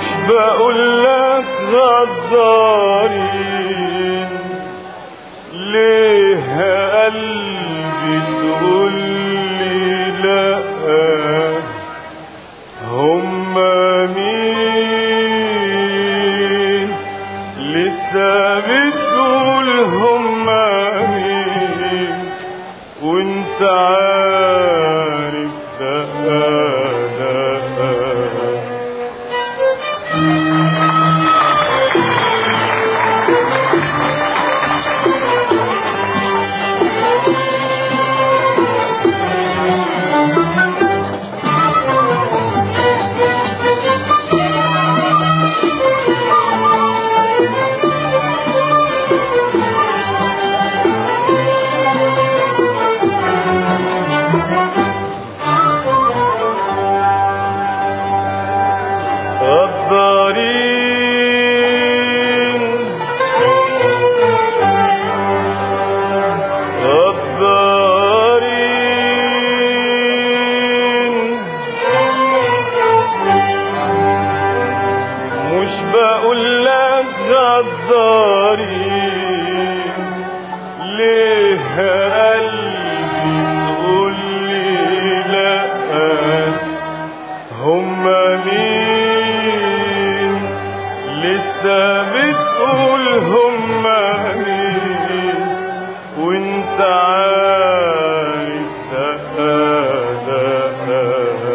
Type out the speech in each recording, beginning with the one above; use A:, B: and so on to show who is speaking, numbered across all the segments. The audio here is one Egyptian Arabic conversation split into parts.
A: مش بقول لك غدارين ليه يا قلبي تقول لي لا هما مين لسه بتقول هما مين وانت عارف ده انا غدارين غدارين مش بقول لك غدارين ليه يا قلبي تقول لي لا هما مين لسه بتقول هما مين وانت عارف ده انا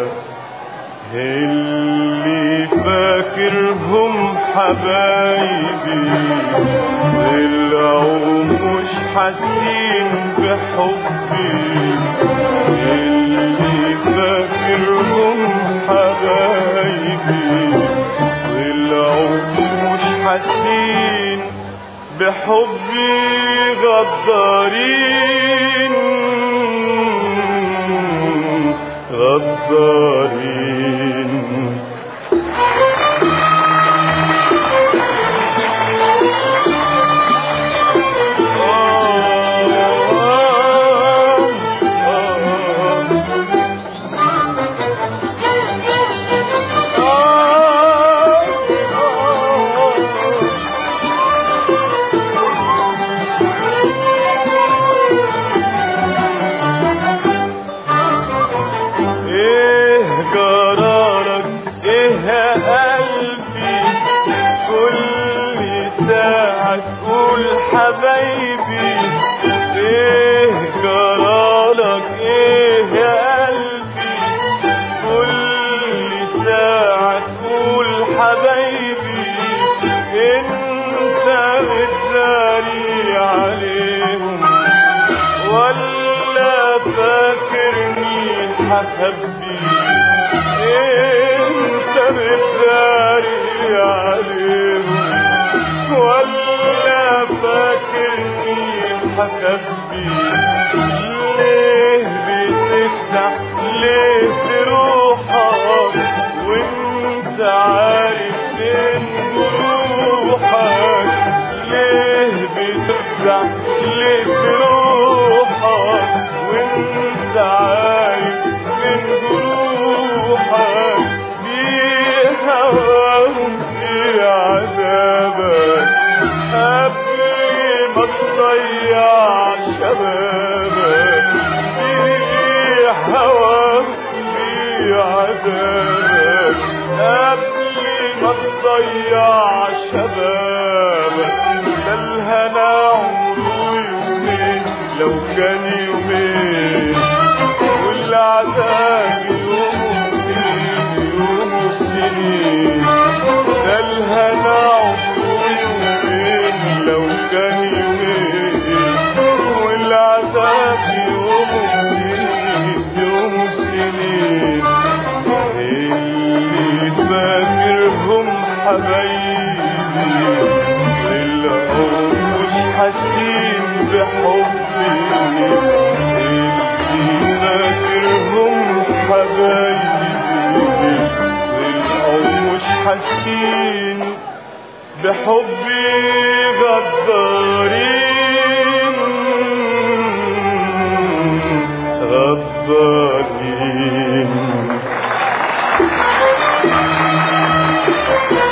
A: اللي فاكرهم حبايبي طلعوا مش حاسين بحبي اللي فاكرهم حبايبي طلعوا مش حاسين بحبي غدارين غدارين ايه قرارك ايه يا قلبي كل ساعة تقول حبايبي ايه قرارك ايه يا قلبي كل ساعة تقول حبايبي انت بتداري عليهم ولا فاكرني هخبي انت بتداري عليهم ولا فاكرني هخبي ليه بتفتح ليه تروحك وانت عارف فين جروحك ليه بتفتح ليه تروحك وانت عارف فين جروحك في هواهم في عذابك قبل ما تضيع شبابك في هواهم في عذابك قبل ما تضيع شبابك ده الهنا عمره يومين لو كان يومين والعذاب يوم سنين يوم سنين ده الهنا عمره يومين لو كان يومين والعذاب يوم سنين يوم سنين اللي فاكرهم حبايبي طلعوا مش حاسين بحبي اللي فاكرهم حبايبي طلعوا مش حاسين بحبي غدارين غدارين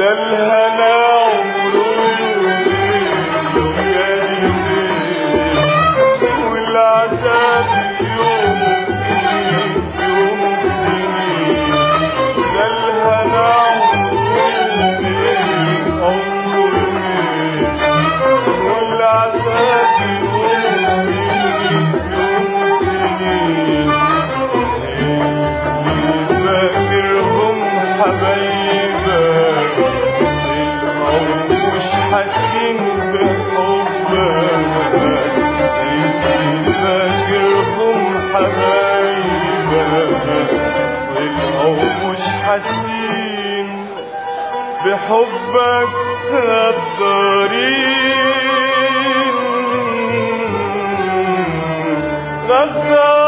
A: ده الهنا عمره يوم يوم والعذاب يوم يوم سنين ده الهنا عمره يوم والعذاب يوم يوم سنين فاكرهم حبايبك أو مش حاسين بحبك فاكرهم حبايبك أو مش حاسين بحبك غدارين غدارين